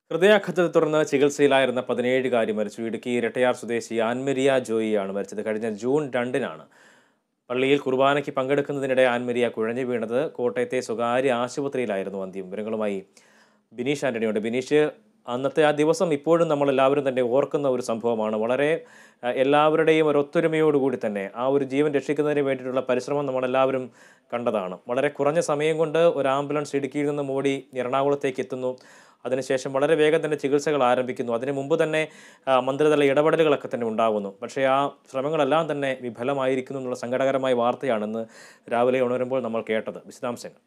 ഹൃദയാഘാതത്തെ തുടർന്ന് ചികിത്സയിലായിരുന്ന പതിനേഴുകാരി മരിച്ചു ഇടുക്കി ഇരട്ടയാർ സ്വദേശി ആൻമരിയ ജോയിയാണ് മരിച്ചത് കഴിഞ്ഞ ജൂൺ രണ്ടിനാണ് പള്ളിയിൽ കുർബാനയ്ക്ക് പങ്കെടുക്കുന്നതിനിടെ ആൻമരിയ കുഴഞ്ഞു വീണത് കോട്ടയത്തെ സ്വകാര്യ ആശുപത്രിയിലായിരുന്നു അന്ത്യം വിവരങ്ങളുമായി ബിനീഷ് ആന്റണിയുണ്ട് ബിനീഷ് അന്നത്തെ ആ ദിവസം ഇപ്പോഴും നമ്മൾ എല്ലാവരും തന്നെ ഓർക്കുന്ന ഒരു സംഭവമാണ് വളരെ അഹ്, എല്ലാവരുടെയും ഒരു ഒത്തൊരുമയോടുകൂടി തന്നെ ആ ഒരു ജീവൻ രക്ഷിക്കുന്നതിന് വേണ്ടിയിട്ടുള്ള പരിശ്രമം നമ്മളെല്ലാവരും കണ്ടതാണ് വളരെ കുറഞ്ഞ സമയം കൊണ്ട് ഒരു ആംബുലൻസ് ഇടുക്കിയിൽ നിന്ന് ഓടി എറണാകുളത്തേക്ക് എത്തുന്നു അതിനുശേഷം വളരെ വേഗം തന്നെ ചികിത്സകൾ ആരംഭിക്കുന്നു അതിനു മുമ്പ് തന്നെ ആ, മന്ത്രിതല ഇടപെടലുകളൊക്കെ തന്നെ ഉണ്ടാകുന്നു പക്ഷേ ആ ശ്രമങ്ങളെല്ലാം തന്നെ വിഫലമായിരിക്കുന്നു എന്നുള്ള സങ്കടകരമായ വാർത്തയാണെന്ന് രാവിലെ ഉണരുമ്പോൾ നമ്മൾ കേട്ടത് വിശദാംശങ്ങൾ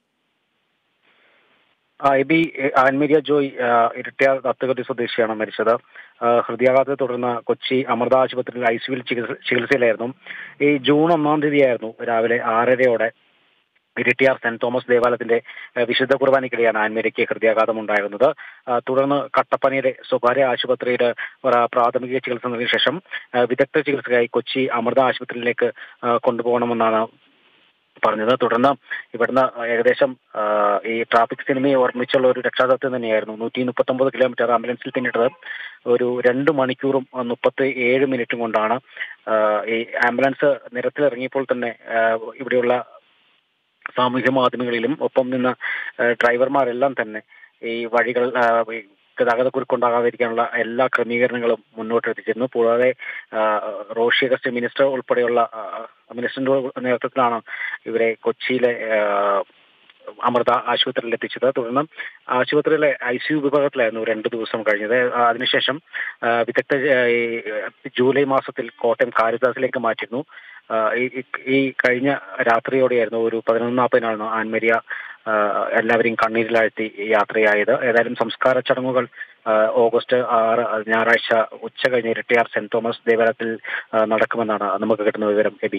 ആ, എബി എ, ആൻമരിയ ജോയ് ആ, ഇരട്ടയാർ ദത്തുകത്തി സ്വദേശിയാണ് മരിച്ചത് ആ, ഹൃദയാഘാതത്തെ തുടർന്ന് കൊച്ചി അമൃത ആശുപത്രിയിൽ ഐ സിയുവിൽ ചികിത്സ ചികിത്സയിലായിരുന്നു ഈ ജൂൺ ഒന്നാം തീയതിയായിരുന്നു രാവിലെ ആറരയോടെ ഇരിട്ടിയാർ സെന്റ് തോമസ് ദേവാലയത്തിന്റെ ആ, വിശുദ്ധ കുർബാനയ്ക്കിടെയാണ് ആൻമരിക്ക് ഹൃദയാഘാതം ഉണ്ടായിരുന്നത് ആ, തുടർന്ന് കട്ടപ്പനയിലെ സ്വകാര്യ ആശുപത്രിയിൽ ഒരു പ്രാഥമിക ചികിത്സ നൽകിയ ശേഷം ആ, വിദഗ്ധ ചികിത്സയ്ക്കായി കൊച്ചി അമൃത ആശുപത്രിയിലേക്ക് ആ, കൊണ്ടുപോകണമെന്നാണ് പറഞ്ഞത് തുടർന്ന് ഇവിടുന്ന് ഏകദേശം ആ, ഈ ട്രാഫിക് സിനിമയെ ഓർമ്മിച്ചുള്ള ഒരു രക്ഷാദൗത്യം തന്നെയായിരുന്നു നൂറ്റി മുപ്പത്തൊമ്പത് കിലോമീറ്റർ ആംബുലൻസിൽ പിന്നിട്ടത് ഒരു രണ്ട് മണിക്കൂറും ആ, മുപ്പത്തി ഏഴ് മിനിറ്റും കൊണ്ടാണ് ആ, ഈ ആംബുലൻസ് നിരത്തിലിറങ്ങിയപ്പോൾ തന്നെ ആ, ഇവിടെയുള്ള സാമൂഹ്യ മാധ്യമങ്ങളിലും ഒപ്പം നിന്ന് ആ, ഡ്രൈവർമാരെല്ലാം തന്നെ ഈ വഴികൾ ആ, ഈ ഗതാഗതക്കുരുക്കുണ്ടാകാതിരിക്കാനുള്ള എല്ലാ ക്രമീകരണങ്ങളും മുന്നോട്ടെത്തിച്ചിരുന്നു കൂടാതെ ആ, റോഷി അഗസ്റ്റ് മിനിസ്റ്റർ ഉൾപ്പെടെയുള്ള ആ, മിനിസ്റ്ററിന്റെ നേതൃത്വത്തിലാണ് ഇവരെ കൊച്ചിയിലെ ആ, അമൃത ആശുപത്രിയിൽ എത്തിച്ചത് തുടർന്ന് ആശുപത്രിയിലെ ഐ സി യു വിഭാഗത്തിലായിരുന്നു രണ്ടു ദിവസം കഴിഞ്ഞത് ആ, അതിനുശേഷം ആ, വിദഗ്ധ ആ, ഈ ജൂലൈ മാസത്തിൽ കോട്ടയം കാരിദാസിലേക്ക് മാറ്റിയിരുന്നു ആ, ഈ- ഈ- ഈ കഴിഞ്ഞ രാത്രിയോടെയായിരുന്നു ഒരു പതിനൊന്ന് നാൽപ്പതിനാണ് ആൻമരിയ ആ, എല്ലാവരെയും കണ്ണീരിലാഴ്ത്തി യാത്രയായത് ഏതായാലും സംസ്കാര ചടങ്ങുകൾ ആ, ഓഗസ്റ്റ് ആറ് ഞായറാഴ്ച ഉച്ച കഴിഞ്ഞ് ഇരട്ടിയാർ സെന്റ് തോമസ് ദേവാലയത്തിൽ ആ, നടക്കുമെന്നാണ് നമുക്ക് കിട്ടുന്ന വിവരം എബി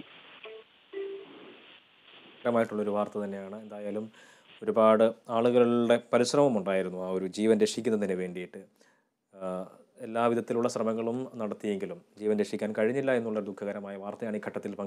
ായിട്ടുള്ളൊരു വാർത്ത തന്നെയാണ് എന്തായാലും ഒരുപാട് ആളുകളുടെ പരിശ്രമം ഉണ്ടായിരുന്നു ആ ഒരു ജീവൻ രക്ഷിക്കുന്നതിന് വേണ്ടിയിട്ട് ആ, എല്ലാവിധത്തിലുള്ള ശ്രമങ്ങളും നടത്തിയെങ്കിലും ജീവൻ രക്ഷിക്കാൻ കഴിഞ്ഞില്ല എന്നുള്ള ദുഃഖകരമായ വാർത്തയാണ് ഈ ഘട്ടത്തിൽ പങ്ക്